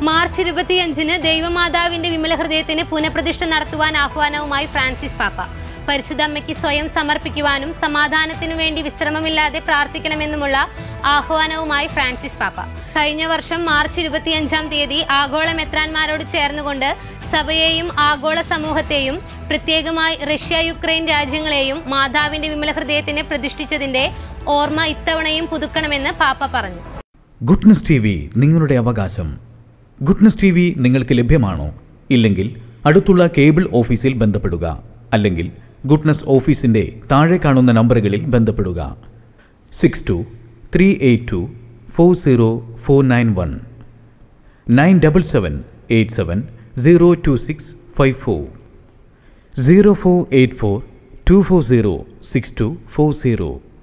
March ഇരുപത്തിയഞ്ചിന് ദൈവമാതാവിന്റെ വിമല ഹൃദയത്തിന് പുനഃപ്രതിഷ്ഠ നടത്തുവാൻ ആഹ്വാനവുമായി ഫ്രാൻസിസ് പാപ്പ പരിശുദ്ധ അമ്മയ്ക്ക് സ്വയം സമർപ്പിക്കുവാനും സമാധാനത്തിനു വേണ്ടി വിശ്രമമില്ലാതെ പ്രാർത്ഥിക്കണമെന്നുമുള്ള ആഹ്വാനവുമായി ഫ്രാൻസിസ് പാപ്പ കഴിഞ്ഞ വർഷം മാർച്ച് ഇരുപത്തിയഞ്ചാം തീയതി ആഗോള മെത്രാന്മാരോട് ചേർന്നുകൊണ്ട് സഭയെയും ആഗോള സമൂഹത്തെയും പ്രത്യേകമായി റഷ്യ യുക്രൈൻ രാജ്യങ്ങളെയും മാതാവിന്റെ വിമല ഹൃദയത്തിന് പ്രതിഷ്ഠിച്ചതിന്റെ ഓർമ്മ ഇത്തവണയും പുതുക്കണമെന്ന് പാപ്പ പറഞ്ഞു ഗുഡ്നസ് ടി വി നിങ്ങളുടെ അവകാശം ഗുഡ്നസ് ടി വി നിങ്ങൾക്ക് ലഭ്യമാണോ ഇല്ലെങ്കിൽ അടുത്തുള്ള കേബിൾ ഓഫീസിൽ ബന്ധപ്പെടുക അല്ലെങ്കിൽ ഗുഡ്നസ് ഓഫീസിന്റെ താഴെ കാണുന്ന നമ്പറുകളിൽ ബന്ധപ്പെടുക six two three eight two four zero four nine one nine double seven eight seven zero two six five four zero four eight four two four zero six two four zero